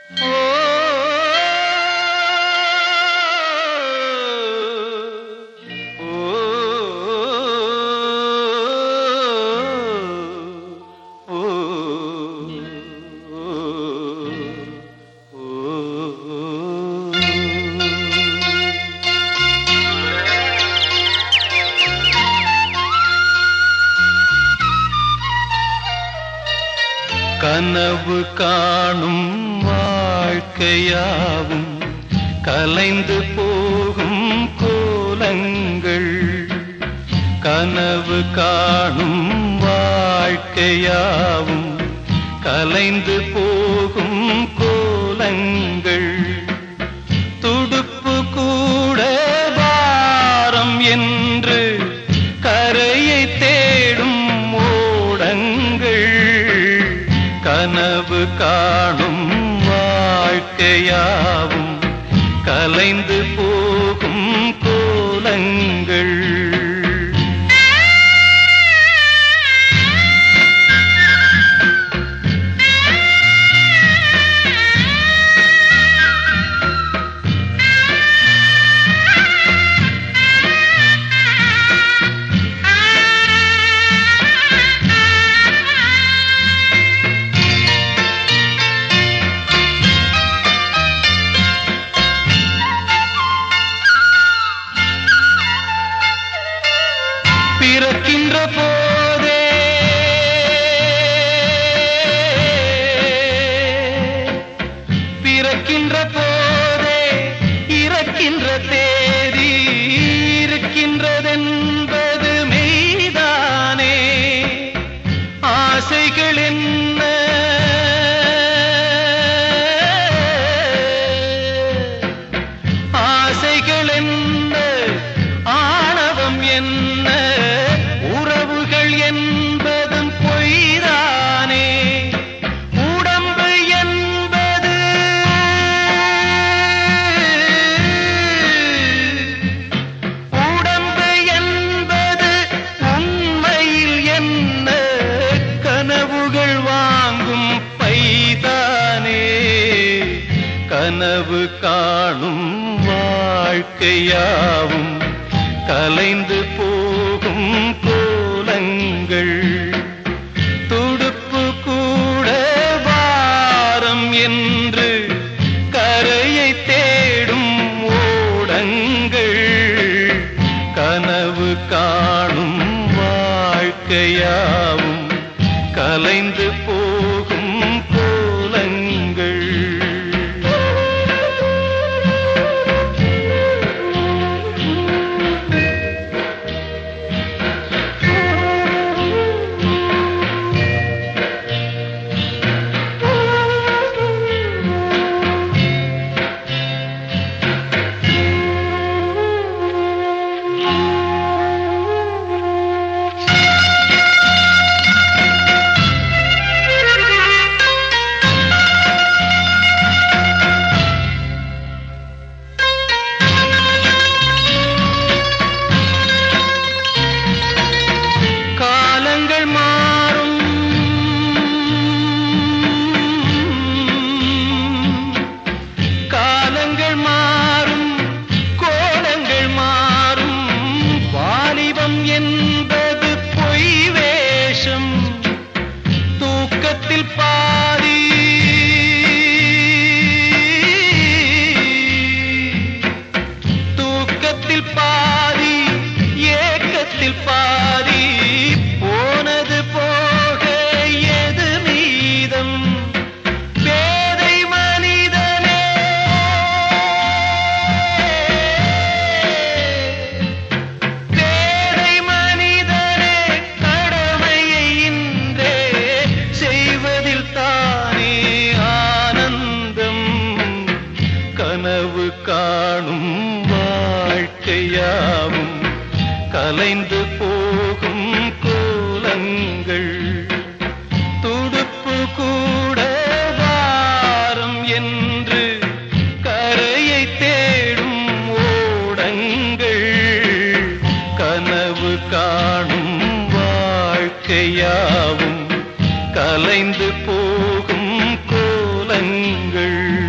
கனவு காணும் வாழ்க்கையாவும் கலைந்து போகும் கோலங்கள் கனவு காணும் வாழ்க்கையாவும் கலைந்து போகும் கோலங்கள் துடுப்பு கூட வாரம் என்று கரையை தேடும் ஓடங்கள் கனவு காணும் வாழ்க்கையாவும் கலைந்து போகும் கோலங்கள் பிறக்கின்ற போதே பிறக்கின்ற போதே இறக்கின்ற தேதி இருக்கின்றதென்பது மெய்தானே ஆசைகள் என்ன ஆசைகள் என்ன ஆணவம் என்ன உறவுகள் என்பதும் பொய்தானே உடம்பு என்பது உடம்பு என்பது உண்மையில் என்ன கனவுகள் வாங்கும் பைதானே கனவு காணும் வாழ்க்கையாவும் கலைந்து போகும் கோலங்கள் துடுப்பு கூட வாரம் என்று கரையை தேடும் ஓடங்கள் கனவு காணும் வாழ்க்கையாவும் கலைந்து போகும் கோலங்கள் காலங்கள் மாறும் காலங்கள் மாறும் கோலங்கள் மாறும் வாலிபம் என்பது பொய் வேஷம் தூக்கத்தில் பாதி தூக்கத்தில் பாதி ஏக்கத்தில் பாதி போனது போக எது மீதம் பேதை மனிதனே பேதை மனிதனே கடமையை இன்றே செய்வதில் தானே ஆனந்தம் கனவு காணும் வாழ்க்கையாவும் கலைந்து போகும் கோலங்கள் துடுப்பு கூட வாரம் என்று கரையை தேடும் ஓடங்கள் கனவு காணும் வாழ்க்கையாவும் கலைந்து போகும் கோலங்கள் ஓடங்கள்